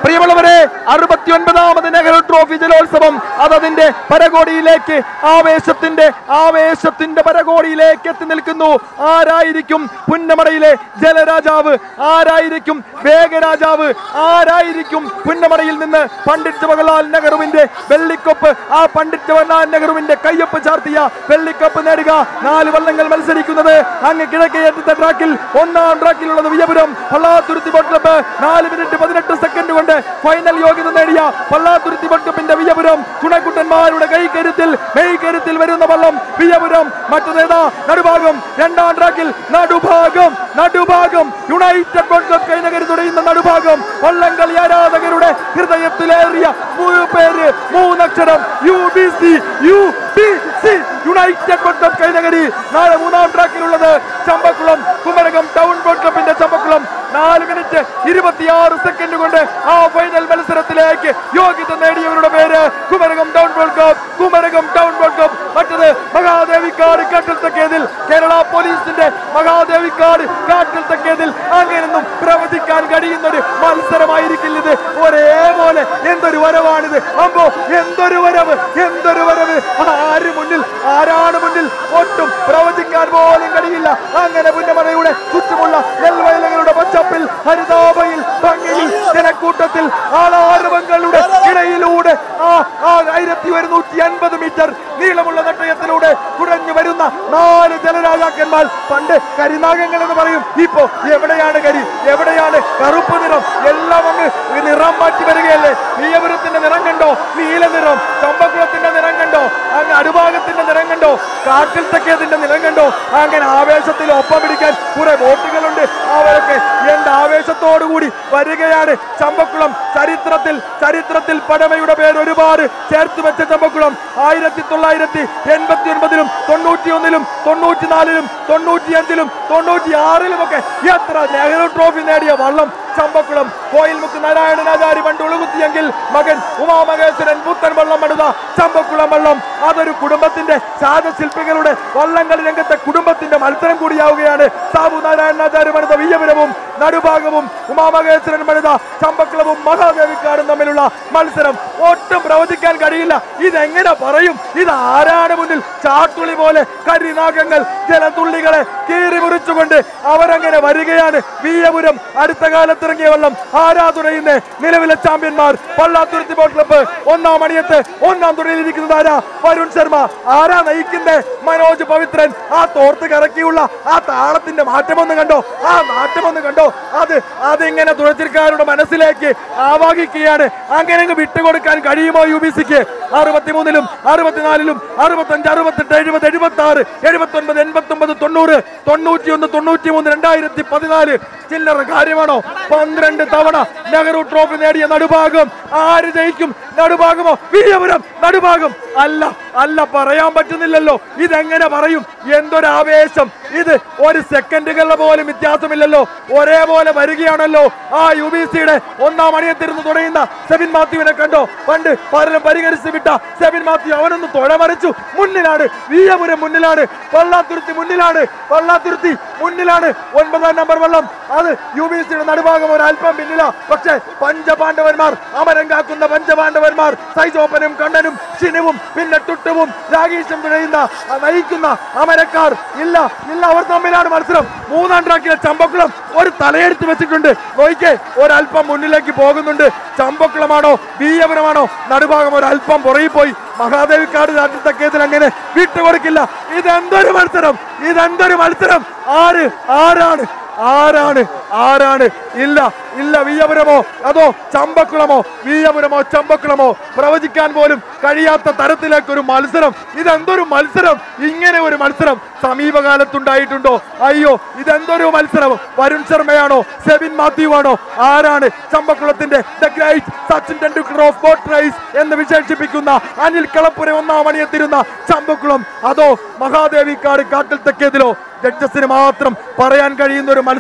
പ്രിയമുള്ളവരെ അറുപത്തി ഒൻപതാമത് നെഹ്റു ട്രോഫി ജലോത്സവം അതതിന്റെ പരകോടിയിലേക്ക് ആവേശത്തിന്റെ ആവേശത്തിന്റെ പരകോടിയിലേക്ക് എത്തി നിൽക്കുന്നു ആരായിരിക്കും പുന്നമടയിലെ ജലരാജാവ് ആരായിരിക്കും വേഗരാജാവ് ആരായിരിക്കും പുന്നമടയിൽ നിന്ന് പണ്ഡിറ്റ് ജവഹർലാൽ നെഹ്റുവിന്റെ വെള്ളിക്കൊപ്പ് ആ പണ്ഡിറ്റ് ജവഹർലാൽ നെഹ്റുവിന്റെ കയ്യൊപ്പ് ചാർത്തിയ വെള്ളിക്കപ്പ് നേടുക നാല് വള്ളങ്ങൾ മത്സരിക്കുന്നത് അങ്ങ് കിഴക്കേറ്റത്തെ ട്രാക്കിൽ ഒന്നാം ട്രാക്കിലുള്ളത് വിജയപുരം പള്ളാത്തുരുത്തി ബോട്ട് ക്ലബ്ബ് നാല് മിനിറ്റ് പതിനെട്ട് സെക്കൻഡ് കൊണ്ട് ഫൈനൽ യോഗ്യത നേടിയ പള്ളാത്തുരുത്തി ബോട്ട് ക്ലബിന്റെ വിജയപുരം തുണക്കുട്ടന്മാരുടെ കൈക്കരുത്തിൽ മെയ്ക്കരുത്തിൽ വരുന്ന വള്ളം വിജയപുരം മറ്റേതാ നടുഭാഗം രണ്ടാം ട്രാക്കിൽ Nadubhagam Nadubhagam united boat club Kainakary തുടയുന്ന നടുഭാഗം വള്ളംകളി ആരാധകരുടെ ഹൃദയത്തിലേറിയ മൂന്ന് പേര് മൂന്നക്ഷരം U B C U B C united boat club Kainakary നാളെ മൂന്നാം ട്രാക്കിലുള്ളത് ചമ്പക്കുളം കുമരകം ടൗൺ ബോട്ട് ക്ലബിന്റെ ചമ്പക്കുളം നാല് മിനിറ്റ് ഇരുപത്തിയാറ് സെക്കൻഡ് കൊണ്ട് ആ ഫൈനൽ മത്സരത്തിലേക്ക് യോഗ്യത നേടിയവരുടെ പേര് Kumarakom town boat club Kumarakom town boat club മറ്റത് മഹാദേവിക്കാട് കാട്ടിൽ തക്കേതിൽ കേരള പോലീസിന്റെ മഹാദേവിക്കാട് കാട്ടിൽ തക്കേതിൽ അങ്ങനെയൊന്നും പ്രവചിക്കാൻ കഴിയുന്ന ഒരു മത്സരമായിരിക്കില്ല ഇത് ഒരേപോലെ എന്തൊരു വരവാണിത് അമ്പോ എന്തൊരു വരവ് എന്തൊരു വരവ് ആര് മുന്നിൽ ആരാണ് മുന്നിൽ ഒട്ടും പ്രവചിക്കാൻ പോലും കഴിയില്ല അങ്ങനെ പുന്നമറയുടെ ചുറ്റുമുള്ള നെൽവയലുകളുടെ പച്ചപ്പിൽ ഹരിതാഭയിൽ ഭംഗിയിൽ ജനക്കൂട്ടത്തിൽ ആളാരവങ്ങളുടെ ഇടയിലൂടെ ആ ആ ആയിരത്തി ഒരുന്നൂറ്റി അൻപത് മീറ്റർ നീളമുള്ള നട്ടയത്തിലൂടെ കുടഞ്ഞു വരുന്ന നാല് ജലരാജാക്കന്മാർ പണ്ട് കരിനാഗങ്ങൾ എന്ന് പറയും ഇപ്പോ എവിടെയാണ് കരി എവിടെയാണ് കറുപ്പ് നിറം എല്ലാം അങ്ങ് നിറം മാറ്റി വരികയല്ലേ നീയപുരത്തിന്റെ നിറം കണ്ടോ നീല നിറം ചമ്പക്കുളത്തിന്റെ നിറം കണ്ടോ അങ്ങ് അടുഭാഗത്തിന്റെ നിറം കണ്ടോ കാട്ടിൽ തക്കിയതിന്റെ നിറം കണ്ടോ അങ്ങനെ ആവേശത്തിൽ ഒപ്പം പിടിക്കാൻ കുറെ ബോട്ടുകളുണ്ട് അവരൊക്കെ എന്ത് ആവേശത്തോടു കൂടി വരികയാണ് ചമ്പക്കുളം ചരിത്രത്തിൽ ചരിത്രത്തിൽ പടമയുടെ പേര് ഒരുപാട് ചേർത്ത് വെച്ച ചമ്പക്കുളം ആയിരത്തി തൊള്ളായിരത്തി എൺപത്തി ഒൻപതിലും തൊണ്ണൂറ്റി ഒന്നിലും തൊണ്ണൂറ്റിനാലിലും തൊണ്ണൂറ്റിയഞ്ചിലും തൊണ്ണൂറ്റി ആറിലും ഒക്കെ എത്ര നെഹ്റു ട്രോഫി നേടിയ വള്ളം ചമ്പക്കുളം കോയിൽമുക്ക് നാരായണനാചാരി പണ്ട് ഉളുകുത്തിയെങ്കിൽ മകൻ ഉമാമഹേശ്വരൻ പുത്തൻ വള്ളം പടുത ചമ്പക്കുളം വള്ളം അതൊരു കുടുംബത്തിന്റെ ശാദശില്പികളുടെ വള്ളംകളി രംഗത്തെ കുടുംബത്തിന്റെ മത്സരം കൂടിയാവുകയാണ് സാബു നാരായണനാചാരി പണിത വിയ്യപുരവും നടുഭാഗവും ഉമാമഹേശ്വരൻ പണിത ചമ്പക്കുളവും മഹാദേവിക്കാടും തമ്മിലുള്ള മത്സരം ഒട്ടും പ്രവചിക്കാൻ കഴിയില്ല ഇതെങ്ങനെ പറയും ഇത് ആരാണ് മുന്നിൽ ചാട്ടുളി പോലെ കരിനാഗങ്ങൾ ജലതുള്ളികളെ കീറി മുറിച്ചുകൊണ്ട് അവരങ്ങനെ വരികയാണ് വീയപുരം അടുത്ത കാലത്തിറങ്ങിയ വെള്ളം ആരാ തുഴയുന്നേ നിലവിലെ ചാമ്പ്യന്മാർ പള്ളാത്തുരുത്തി ബോട്ട് ക്ലബ്ബ് ഒന്നാം മണിയത്ത് ഒന്നാം തുഴയിലിരിക്കുന്നത് ആരാ വരുൺ ശർമ്മ ആരാ നയിക്കുന്നേ മനോജ് പവിത്രൻ ആ തോർത്ത് കറക്കിയുള്ള ആ താളത്തിന്റെ മാറ്റമൊന്ന് കണ്ടോ ആ മാറ്റമൊന്ന് കണ്ടോ അത് അതിങ്ങനെ തുഴച്ചിരിക്കാരുടെ മനസ്സിലേക്ക് ആവാഹിക്കുകയാണ് അങ്ങനെ അങ്ങ് വിട്ടുകൊടുക്കാൻ കഴിയുമോ യു ബി സിക്ക് അറുപത്തിമൂന്നിലും അറുപത്തിനാലിലും അറുപത്തഞ്ച് അറുപത്തെട്ട് എഴുപത് എഴുപത്തി ആറ് എഴുപത്തി ഒൻപത് എൺപത്തി ഒമ്പത് തൊണ്ണൂറ് തൊണ്ണൂറ്റി ഒന്ന് തൊണ്ണൂറ്റി മൂന്ന് രണ്ടായിരത്തി പതിനാല് ചില്ലറ കാര്യമാണോ പന്ത്രണ്ട് തവണ നെഹ്റു ട്രോഫി നേടിയ നടുഭാഗം ആര് ജയിക്കും നടുഭാഗമോ വീരപുരം നടുഭാഗം അല്ല അല്ല പറയാൻ പറ്റുന്നില്ലല്ലോ ഇതെങ്ങനെ പറയും എന്തൊരു ആവേശം ഇത് ഒരു സെക്കൻഡുകളുടെ പോലും വ്യത്യാസമില്ലല്ലോ ഒരേപോലെ വരികയാണല്ലോ ആ യു ബി സിയുടെ ഒന്നാം അണിയത്തിരുന്ന് തുടയുന്ന സെബിൻ മാത്യുവിനെ കണ്ടോ പണ്ട് പലരും പരിഹരിച്ച് വിട്ട സെബിൻ മാത്യു അവനൊന്ന് തുഴമറിച്ചു മുന്നിലാണ് വീയപുരം മുന്നിലാണ് പള്ളാത്തുരുത്തി മുന്നിലാണ് പള്ളാത്തുരുത്തി മുന്നിലാണ് ഒൻപതാം നമ്പർ വള്ളം അത് യു ബി സിയുടെ നടുഭാഗം ഒരു അല്പം പിന്നില പക്ഷേ പഞ്ചപാണ്ഡവന്മാർ അമരം കാക്കുന്ന പഞ്ചപാണ്ഡവന്മാർ സൈജോപ്പനും കണ്ണനും ഷിനുവും പിന്നെ ടുട്ടുവും രാഗീഷും തുഴയുന്ന ആ നയിക്കുന്ന അമരക്കാർ ഇല്ല ഇല്ല അവർ തമ്മിലാണ് മത്സരം മൂന്നാം ട്രാക്കിലെ ചമ്പക്കുളം ഒരു തലയെടുത്ത് വെച്ചിട്ടുണ്ട് നോയിക്കേ ഒരല്പം മുന്നിലേക്ക് പോകുന്നുണ്ട് ചമ്പക്കുളമാണോ വീയപുരമാണോ നടുഭാഗം ഒരു അല്പം പുറകിൽ പോയി മഹാദേവിക്കാട് നാട്ടിൽ തക്കേതിൽ അങ്ങനെ വിട്ടുകൊടുക്കില്ല ഇതെന്തൊരു മത്സരം ഇതെന്തൊരു മത്സരം ആര് ആരാണ് ആരാണ് ആരാണ് ഇല്ല ഇല്ല വീയപുരമോ അതോ ചമ്പക്കുളമോ വീയപുരമോ ചമ്പക്കുളമോ പ്രവചിക്കാൻ പോലും കഴിയാത്ത തരത്തിലേക്ക് ഒരു മത്സരം ഇതെന്തൊരു മത്സരം ഇങ്ങനെ ഒരു മത്സരം സമീപകാലത്തുണ്ടായിട്ടുണ്ടോ അയ്യോ ഇതെന്തൊരു മത്സരം വരുൺ ശർമ്മയാണോ സെബിൻ മാത്യു ആണോ ആരാണ് ചമ്പക്കുളത്തിന്റെ the great Sachin Tendulkar of boat race എന്ന് വിശേഷിപ്പിക്കുന്ന അനിൽ കളപ്പുര ഒന്നാം അണിയെത്തിരുന്ന ചമ്പക്കുളം അതോ മഹാദേവിക്കാട് കാട്ടിൽ തെക്കേതിലോ ജഡ്ജസിന് മാത്രം പറയാൻ കഴിയുന്ന ഒരു മത്സരം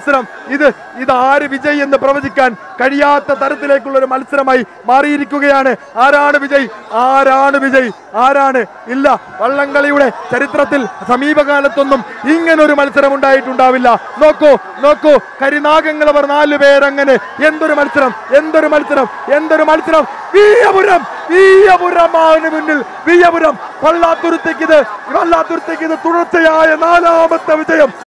ഇത് ഇത് ആര് വിജയ് എന്ന് പ്രവചിക്കാൻ കഴിയാത്ത തരത്തിലേക്കുള്ള ഒരു മത്സരമായി മാറിയിരിക്കുകയാണ് ആരാണ് വിജയ് ആരാണ് വിജയ് ആരാണ് ഇല്ല വള്ളംകളിയുടെ ചരിത്രത്തിൽ സമീപകാലത്തൊന്നും ഇങ്ങനൊരു മത്സരം ഉണ്ടായിട്ടുണ്ടാവില്ല നോക്കൂ നോക്കൂ കരിനാഗങ്ങൾ അവർ നാലു പേരങ്ങനെ എന്തൊരു മത്സരം എന്തൊരു മത്സരം എന്തൊരു മത്സരം വീയപുരം വീയപുരമാണ് മുന്നിൽ വീയപുരം വള്ളാത്തുരുത്തേക്ക് ഇത് വള്ളാത്തുരുത്തേക്ക് ഇത് തുടർച്ചയായ നാലാമത്തെ വിജയം